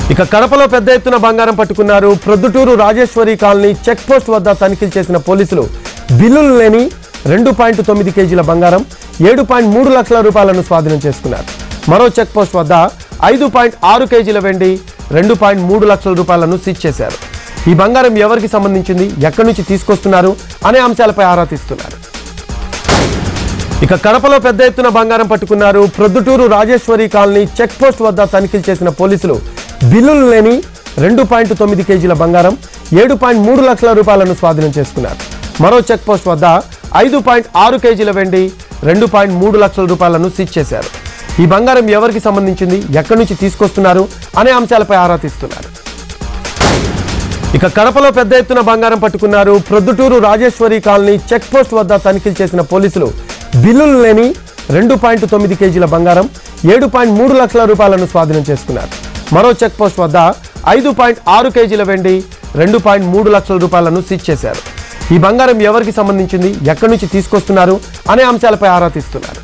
ఇక కడపలో పెద్ద ఎత్తున బంగారం పట్టుకున్నారు Proddatur Rajeshwari colony check post వద్ద తనిఖీలు చేసిన పోలీసులు బిల్లులు లేని రెండు పాయింట్ తొమ్మిది కేజీల బంగారం ఏడు పాయింట్ మూడు లక్షల రూపాయలను స్వాధీనం చేసుకున్నారు మరో చెక్ పోస్ట్ వద్ద ఐదు పాయింట్ ఆరు కేజీల వెండి రెండు పాయింట్ మూడు లక్షల రూపాయలను సీజ్ చేశారు ఈ బంగారం ఎవరికి సంబంధించింది ఎక్కడి నుంచి తీసుకొస్తున్నారు అనే అంశాలపై ఆరా తీస్తున్నారు ఇక కడపలో పెద్ద ఎత్తున బంగారం పట్టుకున్నారు Proddatur Rajeshwari colony check post వద్ద తనిఖీలు చేసిన పోలీసులు బిల్లులు లేని రెండు పాయింట్ తొమ్మిది కేజీల బంగారం ఏడు పాయింట్ మూడు లక్షల రూపాయలను స్వాధీనం చేసుకున్నారు మరో చెక్ పోస్ట్ వద్ద ఐదు పాయింట్ ఆరు కేజీల వెండి రెండు పాయింట్ మూడు లక్షల రూపాయలను సీజ్ చేశారు ఈ బంగారం ఎవరికి సంబంధించింది ఎక్కడి నుంచి తీసుకొస్తున్నారు అనే అంశాలపై ఆరా తీస్తున్నారు ఇక కడపలో పెద్ద ఎత్తున బంగారం పట్టుకున్నారు Proddatur Rajeshwari colony check post వద్ద తనిఖీలు చేసిన పోలీసులు బిల్లులు లేని రెండు పాయింట్ తొమ్మిది కేజీల బంగారం ఏడు పాయింట్ మూడు లక్షల రూపాయలను స్వాధీనం చేసుకున్నారు మరో చెక్ పోస్ట్ వద్ద ఐదు పాయింట్ ఆరు కేజీల వెండి రెండు పాయింట్ మూడు లక్షల రూపాయలను సీజ్ చేశారు ఈ బంగారం ఎవరికి సంబంధించింది ఎక్కడి నుంచి తీసుకొస్తున్నారు అనే అంశాలపై ఆరా తీస్తున్నారు